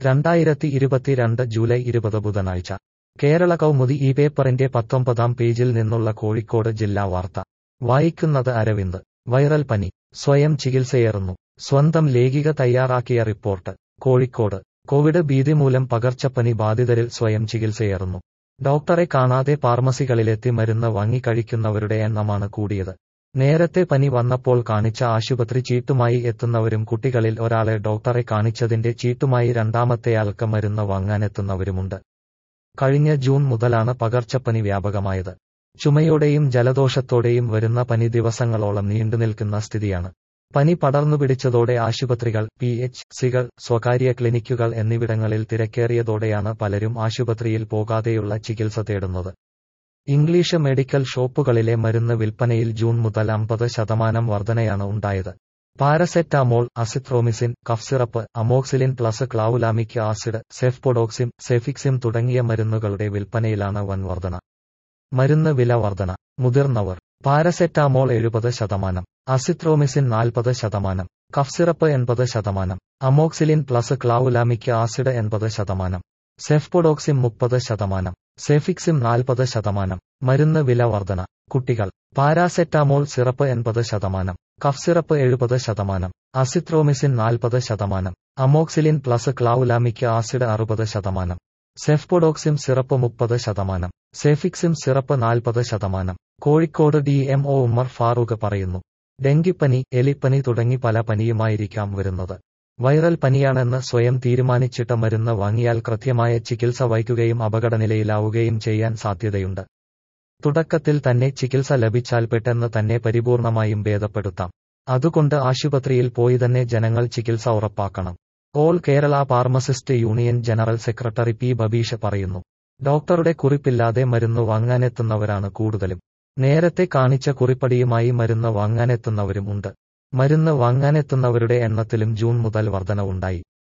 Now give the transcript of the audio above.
രണ്ടായിരത്തി ഇരുപത്തിരണ്ട് ജൂലൈ ഇരുപത് ബുധനാഴ്ച കേരള കൗമുദി ഈ പേപ്പറിന്റെ പത്തൊമ്പതാം പേജിൽ നിന്നുള്ള കോഴിക്കോട് ജില്ലാ വാർത്ത വായിക്കുന്നത് അരവിന്ദ് വൈറൽ പനി സ്വയം ചികിത്സയേറുന്നു സ്വന്തം ലേഖിക തയ്യാറാക്കിയ റിപ്പോർട്ട് കോഴിക്കോട് കോവിഡ് ഭീതി മൂലം പകർച്ചപ്പനി ബാധിതരിൽ സ്വയം ചികിത്സയേറുന്നു ഡോക്ടറെ കാണാതെ ഫാർമസികളിലെത്തി മരുന്ന് വാങ്ങിക്കഴിക്കുന്നവരുടെ എണ്ണമാണ് കൂടിയത് നേരത്തെ പനി വന്നപ്പോൾ കാണിച്ച ആശുപത്രി ചീട്ടുമായി എത്തുന്നവരും കുട്ടികളിൽ ഒരാളെ ഡോക്ടറെ കാണിച്ചതിന്റെ ചീട്ടുമായി രണ്ടാമത്തെയാൾക്ക് മരുന്ന് വാങ്ങാനെത്തുന്നവരുമുണ്ട് കഴിഞ്ഞ ജൂൺ മുതലാണ് പകർച്ചപ്പനി വ്യാപകമായത് ചുമയോടെയും ജലദോഷത്തോടെയും വരുന്ന പനി ദിവസങ്ങളോളം നീണ്ടുനിൽക്കുന്ന സ്ഥിതിയാണ് പനി പടർന്നുപിടിച്ചതോടെ ആശുപത്രികൾ പി എച്ച് സികൾ സ്വകാര്യ ക്ലിനിക്കുകൾ എന്നിവിടങ്ങളിൽ തിരക്കേറിയതോടെയാണ് പലരും ആശുപത്രിയിൽ പോകാതെയുള്ള ചികിത്സ തേടുന്നത് ഇംഗ്ലീഷ് മെഡിക്കൽ ഷോപ്പുകളിലെ മരുന്ന് വിൽപ്പനയിൽ ജൂൺ മുതൽ അമ്പത് ശതമാനം വർധനയാണ് ഉണ്ടായത് paracetamol azithromycin cough syrup amoxicillin plus clavulanic acid cefpodoxime cefixime തുടങ്ങിയ മരുന്നുകളുടെ വിൽപ്പനയിലാണ് വൻ വർധന മരുന്ന് വില വർധന മുതിർന്നവർ പാരസെറ്റാമോൾ എഴുപത് ശതമാനം അസിത്രോമിസിൻ നാൽപ്പത് ശതമാനം കഫ്സിറപ്പ് എൺപത് ശതമാനം അമോക്സിലിൻ പ്ലസ് ക്ലാവുലാമിക് ആസിഡ് എൺപത് ശതമാനം സെഫ്പൊഡോക്സിം മുപ്പത് ശതമാനം സെഫിക്സിം നാൽപ്പത് ശതമാനം മരുന്ന് വില വർധന കുട്ടികൾ പാരാസെറ്റാമോൾ സിറപ്പ് എൺപത് ശതമാനം കഫ് സിറപ്പ് എഴുപത് ശതമാനം അസിത്രോമിസിൻ നാൽപ്പത് ശതമാനം അമോക്സിലിൻ പ്ലസ് ക്ലാവുലാമിക് ആസിഡ് അറുപത് ശതമാനം സെഫ്പൊഡോക്സിം സിറപ്പ് മുപ്പത് ശതമാനം സെഫിക്സിം സിറപ്പ് നാൽപ്പത് ശതമാനം Kozhikode D M O Ummer Farooq പറയുന്നു ഡെങ്കിപ്പനി എലിപ്പനി തുടങ്ങി പല പനിയുമായിരിക്കാം വരുന്നത് വൈറൽ പനിയാണെന്ന് സ്വയം തീരുമാനിച്ചിട്ട മരുന്ന് വാങ്ങിയാൽ കൃത്യമായ ചികിത്സ വൈകുകയും അപകടനിലയിലാവുകയും ചെയ്യാൻ സാധ്യതയുണ്ട് തുടക്കത്തിൽ തന്നെ ചികിത്സ ലഭിച്ചാൽ പെട്ടെന്ന് തന്നെ പരിപൂർണമായും ഭേദപ്പെടുത്താം അതുകൊണ്ട് ആശുപത്രിയിൽ പോയി തന്നെ ജനങ്ങൾ ചികിത്സ ഉറപ്പാക്കണം all Kerala pharmacist union general secretary P Babeesh പറയുന്നു ഡോക്ടറുടെ കുറിപ്പില്ലാതെ മരുന്ന് വാങ്ങാനെത്തുന്നവരാണ് കൂടുതലും നേരത്തെ കാണിച്ച കുറിപ്പടിയുമായി മരുന്ന് വാങ്ങാനെത്തുന്നവരും ഉണ്ട് മരുന്ന് വാങ്ങാനെത്തുന്നവരുടെ എണ്ണത്തിലും ജൂൺ മുതൽ വർധനവുണ്ടായി